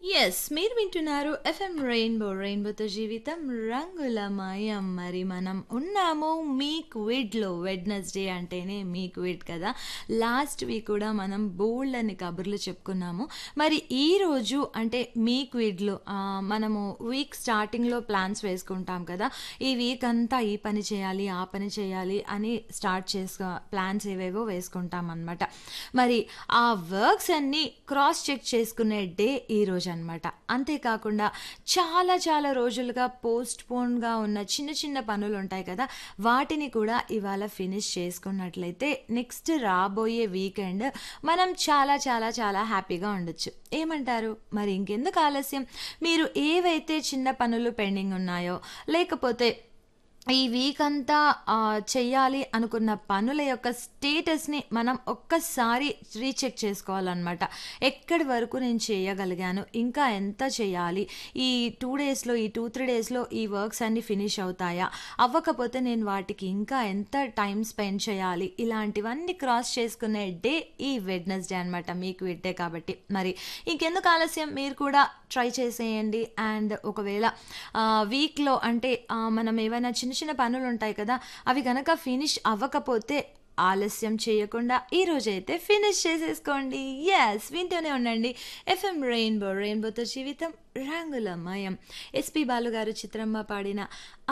yes మీరు వింటున్నారు FM rainbow రెయిన్బోతో జీవితం రంగులమయం మరి మనం ఉన్నాము మీక్ విడ్లో వెడ్నెస్డే అంటేనే మీక్ విడ్ కదా లాస్ట్ వీక్ కూడా మనం బోల్డ్ అని కబుర్లు చెప్పుకున్నాము మరి ఈ రోజు అంటే మీక్ విడ్లో మనము వీక్ స్టార్టింగ్లో ప్లాన్స్ వేసుకుంటాం కదా ఈ వీక్ అంతా ఈ పని చేయాలి ఆ పని చేయాలి అని స్టార్ట్ చేసుకో ప్లాన్స్ ఏవేవో వేసుకుంటాం అనమాట మరి ఆ వర్క్స్ అన్నీ క్రాస్ చెక్ చేసుకునే డే ఈ రోజు అనమాట అంతేకాకుండా చాలా చాలా రోజులుగా పోస్ట్ పోన్గా ఉన్న చిన్న చిన్న పనులు ఉంటాయి కదా వాటిని కూడా ఇవాళ ఫినిష్ చేసుకున్నట్లయితే నెక్స్ట్ రాబోయే వీకెండ్ మనం చాలా చాలా చాలా హ్యాపీగా ఉండొచ్చు ఏమంటారు మరి ఇంకెందుకు ఆలస్యం మీరు ఏవైతే చిన్న పనులు పెండింగ్ ఉన్నాయో లేకపోతే ఈ వీక్ అంతా ఆ, చెయ్యాలి అనుకున్న పనుల యొక్క స్టేటస్ని మనం ఒక్కసారి రీచెక్ చేసుకోవాలన్నమాట ఎక్కడి వరకు నేను చేయగలిగాను ఇంకా ఎంత చేయాలి ఈ టూ డేస్లో ఈ టూ త్రీ డేస్లో ఈ వర్క్స్ అన్ని ఫినిష్ అవుతాయా అవ్వకపోతే నేను వాటికి ఇంకా ఎంత టైం స్పెండ్ చేయాలి ఇలాంటివన్నీ క్రాస్ చేసుకునే డే ఈ వెడ్నెస్డే అనమాట మీకు విడ్డే కాబట్టి మరి ఇంకెందుకు ఆలస్యం మీరు కూడా ట్రై చేసేయండి అండ్ ఒకవేళ వీక్లో అంటే ఆ, మనం ఏవైనా చిన్న చిన్న పనులు ఉంటాయి కదా అవి కనుక ఫినిష్ అవ్వకపోతే ఆలస్యం చేయకుండా ఈ రోజైతే ఫినిష్ చేసేసుకోండి ఎస్ వింటూనే ఉండండి ఎఫ్ఎం రెయిన్బో రెయిన్బోతో జీవితం రంగులమయం ఎస్పి బాలు గారు చిత్రమ్మ పాడిన